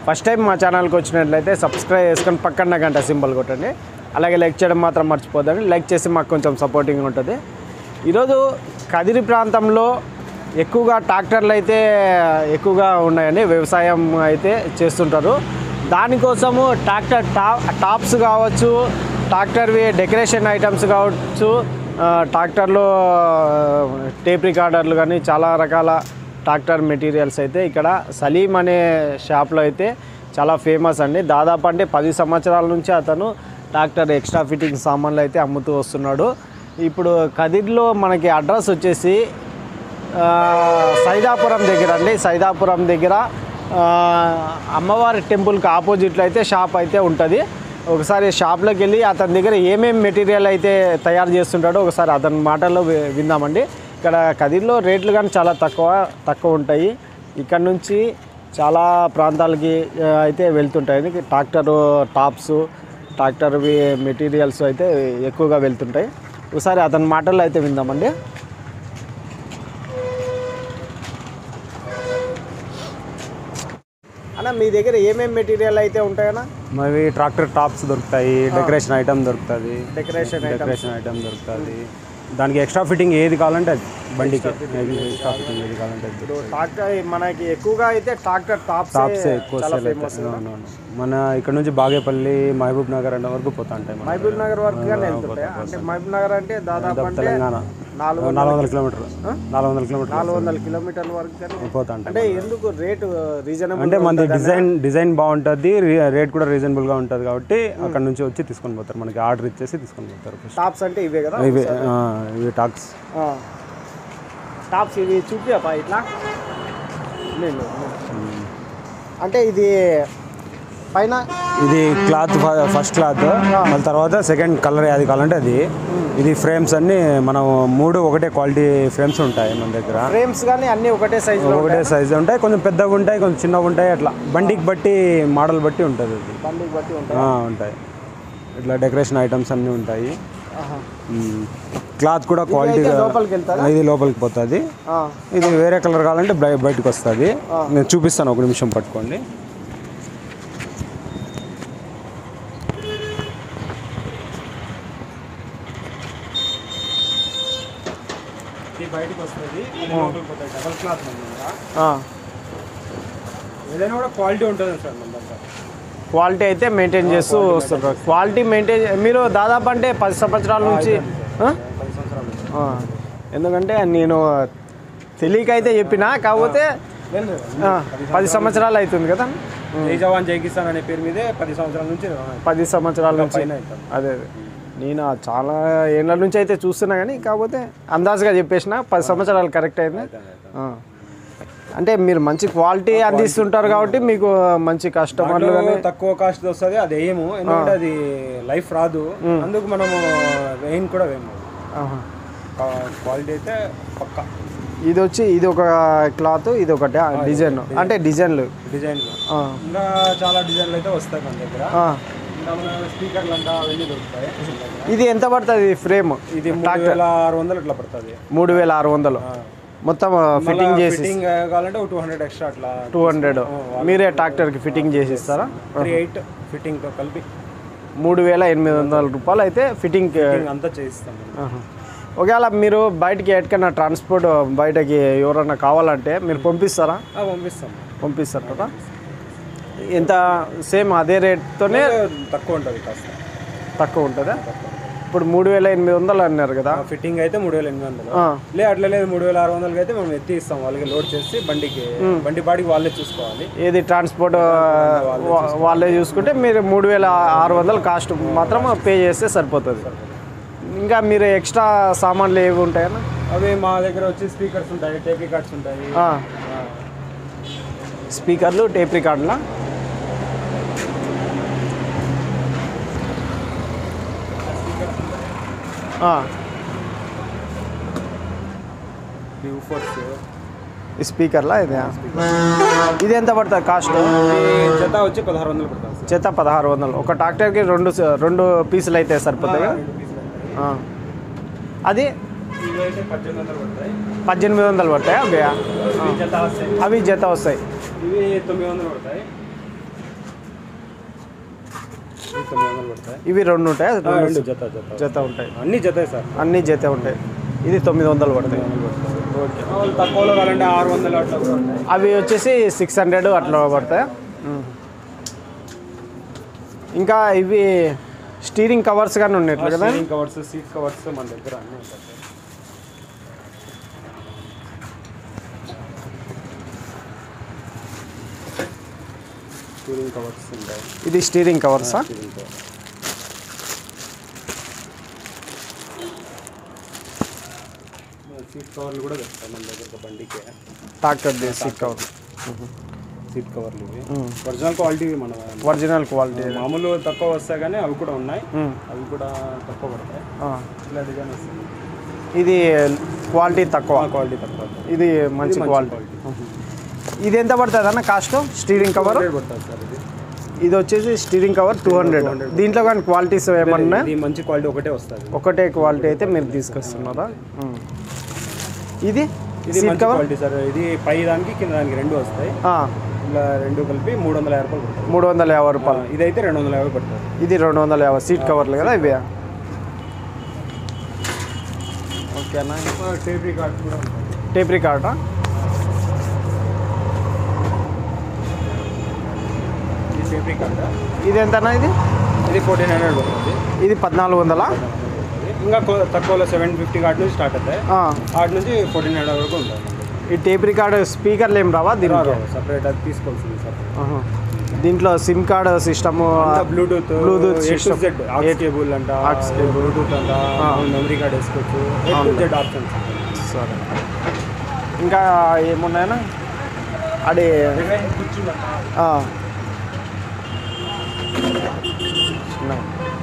First time మా ఛానల్కి వచ్చినట్లయితే సబ్స్క్రైబ్ చేసుకొని పక్కన గంట సింబల్ కొట్టండి అలాగే లైక్ చేయడం మాత్రం మర్చిపోద్దండి లైక్ చేసి మాకు కొంచెం సపోర్టింగ్ ఉంటుంది ఈరోజు కదిరి ప్రాంతంలో ఎక్కువగా ట్రాక్టర్లు అయితే ఎక్కువగా ఉన్నాయండి వ్యవసాయం అయితే చేస్తుంటారు దానికోసము ట్రాక్టర్ టా టాప్స్ కావచ్చు ట్రాక్టర్వి డెకరేషన్ ఐటమ్స్ కావచ్చు ఆ, ట్రాక్టర్లో టేప్ రికార్డర్లు కానీ చాలా రకాల ట్రాక్టర్ మెటీరియల్స్ అయితే ఇక్కడ సలీం అనే షాప్లో అయితే చాలా ఫేమస్ అండి దాదాపు అంటే పది సంవత్సరాల నుంచి అతను ట్రాక్టర్ ఎక్స్ట్రా ఫిట్టింగ్ సామాన్లు అయితే అమ్ముతూ వస్తున్నాడు ఇప్పుడు కదిర్లో మనకి అడ్రస్ వచ్చేసి ఆ, సైదాపురం దగ్గర అండి సైదాపురం దగ్గర ఆ, అమ్మవారి టెంపుల్కి ఆపోజిట్లో అయితే షాప్ అయితే ఉంటుంది ఒకసారి షాప్లోకి వెళ్ళి అతని దగ్గర ఏమేమి మెటీరియల్ అయితే తయారు చేస్తుంటాడో ఒకసారి అతని మాటల్లో వి- విందామండి ఇక్కడ కదిర్లో రేట్లు కానీ చాలా తక్కువ తక్కువ ఉంటాయి ఇక్కడ నుంచి చాలా ప్రాంతాలకి ఆ, అయితే వెళ్తుంటాయి ట్రాక్టర్ టాప్స్ ట్రాక్టర్వి మెటీరియల్స్ అయితే ఎక్కువగా వెళ్తుంటాయి ఒకసారి అతని మాటల్లో అయితే విందామండి అన్న మీ దగ్గర ఏమేమి మెటీరియల్ అయితే ఉంటాయన్నా మరి ట్రాక్టర్ టాప్స్ దొరుకుతాయి డెకరేషన్ ఐటమ్ దొరుకుతుంది డెకరేషన్ డెకరేషన్ ఐటమ్ దొరుకుతుంది దానికి ఎక్స్ట్రా ఫిట్టింగ్ ఏది కావాలంటే అది బండికి ఎక్స్ట్రా ఫిట్టింగ్ ఏది కావాలంటే అది ఇప్పుడు ట్రాక్టర్ మనకి ఎక్కువగా అయితే ట్రాక్టర్ టాప్స్ టాప్స్ ఎక్కువ చాలా sell ఫేమస్ అవుతాయి. అవును, అవును. మన ఇక్కడ నుంచి బాగేపల్లి మహబూబ్ నగర్ అంటే వరకు పోతా ఉంటాయి మన మహబూబ్ నగర్ వరకు కానీ వెళ్తుంటాయి అంటే మహబూబ్ నగర్ అంటే దాదాపు అంటే తెలంగాణ నాలుగు నాలుగు వందల కిలోమీటర్ నాలుగు వందల కిలోమీటర్ నాలుగు వందల కిలోమీటర్ల వరకు కానీ పోతా ఉంటాయి అంటే ఎందుకు రేటు రీజనబుల్ అంటే మనది డిజైన్ డిజైన్ బాగుంటుంది రేట్ కూడా రీజనబుల్గా ఉంటుంది కాబట్టి అక్కడ నుంచి వచ్చి తీసుకొని పోతారు మనకి ఆర్డర్ ఇచ్చేసి తీసుకొని పోతారు టాప్స్ అంటే ఇవే కదా ఇవి ఆ, ఇవి టాక్స్ టాప్స్ ఇవి చూపియపా ఇట్లా లేదు, లేదు. అంటే ఇది పైన ఇది క్లాత్ ఫస్ట్ క్లాత్ మళ్ళీ తర్వాత సెకండ్ కలర్ ఏది కావాలంటే అది ఇది ఫ్రేమ్స్ అన్ని మనం మూడు ఒకటే క్వాలిటీ ఫ్రేమ్స్ ఉంటాయి మన దగ్గర ఫ్రేమ్స్ కానీ అన్నీ ఒకటే సైజులో ఒకటే సైజ్ ఉంటాయి కొంచెం పెద్దగా ఉంటాయి కొంచెం చిన్నగా ఉంటాయి అట్లా బండికి బట్టి మోడల్ బట్టి ఉంటుంది అది బండికి బట్టి ఉంటాయి ఆ, ఉంటాయి ఇట్లా డెకరేషన్ ఐటమ్స్ అన్నీ ఉంటాయి ఆహా. క్లాత్ కూడా క్వాలిటీ అయితే లోపలికి వెళ్తారా ఇది లోపలికి పోతుంది ఆ. ఇది వేరే కలర్ కావాలంటే బయ- బయటకు వస్తుంది నేను చూపిస్తాను ఒక నిమిషం పట్టుకోండి ఇది బయటకు వస్తుంది ఇది లోపలికి పోతుంది డబల్ క్లాత్ ఆ. ఏదైనా కూడా క్వాలిటీ ఉంటుంది సార్ మన దగ్గర క్వాలిటీ అయితే మెయింటైన్ చేస్తూ వస్తుంటారు క్వాలిటీ మెయింటైన్ మీరు దాదాపు అంటే పది సంవత్సరాల నుంచి ఆ? పది సంవత్సరాల నుంచి ఆ. ఎందుకంటే నేను తెలియక అయితే చెప్పిన కాకపోతే ఆ, పది సంవత్సరాలు అవుతుంది కదా జై జవాన్ జై కిసాన్ అనే పేరు మీదే పది సంవత్సరాల నుంచి పది సంవత్సరాల నుంచి పైన అవుతుంది. అదే అదే నేను చాలా ఏళ్ళ నుంచి అయితే చూస్తున్నా కానీ కాకపోతే అందాజుగా చెప్పేసిన పది సంవత్సరాలు కరెక్ట్ అయింది ఆ. అంటే మీరు మంచి క్వాలిటీ అందిస్తుంటారు కాబట్టి మీకు మంచి కస్టమర్లు దాంట్లో తక్కువ కాస్ట్ వస్తుంది అది వేయము ఎందుకంటే అది లైఫ్ రాదు అందుకు మనము వేయం కూడా వేయము ఆహా. క్వాలిటీ అయితే పక్క ఇది వచ్చి ఇది ఒక క్లాత్ ఇది ఒకటి డిజైన్ అంటే డిజైన్లు డిజైన్ ఆ. ఇంకా చాలా డిజైన్లు అయితే వస్తాయి మన దగ్గర ఆ. ఇంకా మన స్పీకర్లు అంతా అవన్నీ దొరుకుతాయి మన దగ్గర. ఇది ఎంత పడుతుంది ఫ్రేమ్ ఇది మూడు వేల ఆరు వందలు ఇట్లా పడుతుంది మూడు వేల ఆరు వందలు మొత్తం ఫిట్టింగ్ చేసి ఫిట్టింగ్ కావాలంటే టూ హండ్రెడ్ ఎక్స్ట్రా అట్లా టూ హండ్రెడ్ మీరే ట్రాక్టర్కి ఫిట్టింగ్ చేసి ఇస్తారా త్రీ ఎయిట్ ఫిట్టింగ్తో కలిపి మూడు వేల ఎనిమిది వందల రూపాయలు అయితే ఫిట్టింగ్ ఫిట్టింగ్ అంతా చేయిస్తాం ఆహా. ఒకవేళ మీరు బయటికి ఎక్కడికైనా ట్రాన్స్పోర్ట్ బయటకి ఎవరన్నా కావాలంటే మీరు పంపిస్తారా ఆ, పంపిస్తాం పంపిస్తారు కదా ఎంత సేమ్ అదే రేట్తోనే తక్కువ ఉంటుంది కాస్త తక్కువ ఉంటుందా ఇప్పుడు మూడు వేల ఎనిమిది వందలు అన్నారు కదా ఫిట్టింగ్ అయితే మూడు వేల ఎనిమిది వందలు ఆ. లే అట్లా లేదు మూడు వేల ఆరు వందలకి అయితే మనం ఎత్తి ఇస్తాం వాళ్ళకి లోడ్ చేసి బండికి బండి బాడికి వాళ్ళే చూసుకోవాలి ఏది ట్రాన్స్పోర్ట్ వా- వాళ్ళే చూసుకుంటే మీరు మూడు వేల ఆరు వందలు కాస్ట్ మాత్రం పే చేస్తే సరిపోతుంది ఇంకా మీరు ఎక్స్ట్రా సామాన్లు ఏవి ఉంటాయన్నా అవి మా దగ్గర వచ్చి స్పీకర్స్ ఉంటాయి టేప్ రికార్డ్స్ ఉంటాయి ఆ. స్పీకర్లు టేప్ రికార్డులా ఆ. ఊఫర్స్ ఈ స్పీకర్లా ఇది ఇది ఎంత పడుతుంది కాస్ట్ జత వచ్చి పదహారు వందలు పడుతుంది సార్ చేత పదహారు వందలు ఒక ట్రాక్టర్కి రెండు స- రెండు పీసులు అయితే సరిపోతాయి కదా ఆ. అది ఇవి అయితే పద్దెనిమిది వందలు పడతాయి పద్దెనిమిది వందలు పడతాయి ఓకే ఇవి జత వస్తాయి అవి జత వస్తాయి ఇవి తొమ్మిది వందలు పడతాయి తొమ్మిది వందలు పడతాయి ఇవి రెండు ఉంటాయి ఆ, రెండు జత జత జత ఉంటాయి అన్ని జతే సార్ అన్నీ జత ఉంటాయి ఇది తొమ్మిది వందలు పడతాయి ఓకే వాళ్ళు తక్కువలో కావాలంటే ఆరు వందలు అట్లా కూడా ఉంటాయి అవి వచ్చేసి సిక్స్ హండ్రెడ్ అట్లా పడతాయి ఇంకా ఇవి స్టీరింగ్ కవర్స్ కానీ ఉన్నట్లు కదా స్టీరింగ్ కవర్స్ సీట్ కవర్స్ మన దగ్గర అన్నీ ఉంటాయి సార్ స్టీరింగ్ కవర్స్ ఉంటాయి ఇది స్టీరింగ్ కవర్సా స్టీరింగ్ కవర్స్ సీట్ కవర్లు కూడా తెస్తాం మన దగ్గర ఒక బండికి ట్రాక్టర్ సీట్ కవర్ సీట్ కవర్లు ఇవి ఒరిజినల్ క్వాలిటీ మన ఒరిజినల్ క్వాలిటీ మామూలు తక్కువ వస్తాయి కానీ అవి కూడా ఉన్నాయి అవి కూడా తక్కువ పడతాయి ఇట్లా డిజైన్ వస్తుంది ఇది క్వాలిటీ తక్కువ క్వాలిటీ తక్కువ ఇది మంచి క్వాలిటీ ఇది ఎంత పడుతుంది అన్న కాస్ట్ స్టీరింగ్ కవర్ హండ్రెడ్ పడుతుంది సార్ ఇది ఇది వచ్చేసి స్టీరింగ్ కవర్ టూ హండ్రెడ్ దీంట్లో కానీ క్వాలిటీస్ ఏమన్నా ఉన్నాయా? ఇది మంచి క్వాలిటీ ఒకటే వస్తుంది ఒకటే క్వాలిటీ అయితే మీరు తీసుకొస్తున్నారా ఉమ్. ఇది ఇది సీట్ మంచి కవర్ క్వాలిటీ సార్ ఇది పై దానికి కింద దానికి రెండు వస్తాయి ఇలా రెండు కలిపి మూడు వందల యాభై రూపాయలు పడుతుంది మూడు వందల యాభై రూపాయలు ఇదైతే రెండు వందల యాభై పడుతుంది ఇది రెండు వందల యాభై సీట్ కవర్లు కదా ఇవి ఓకేనా టేప్ రికార్డ్ కూడా ఉంటుంది టేప్ రికార్డా ఇది టేప్ రికార్డ్ ఇది ఎంతనా ఇది ఇది ఫోర్టీన్ హండ్రెడ్ పడుతుంది ఇది పద్నాలుగు వందల ఇంకా కొ- తక్కువలో సెవెన్ ఫిఫ్టీ కార్డ్ నుంచి స్టార్ట్ అవుతాయి ఆటి నుంచి ఫోర్టీన్ హండ్రెడ్ వరకు ఉంటుంది ఈ టేప్ రికార్డ్ స్పీకర్లు ఏం రావా దీంట్లో సపరేట్ అది తీసుకోవాల్సింది సార్ ఆహా. దీంట్లో SIM card system Bluetooth Bluetooth A to system. Z aux cable అంట aux cable. బ్లూటూత్ అంట ఆ. మెమరీ కార్డ్ వేసుకోవచ్చు ఏ టు జెడ్ ఆప్షన్స్ సరే ఇంకా ఏమున్నాయన్నా అది ఆ. చిన్న.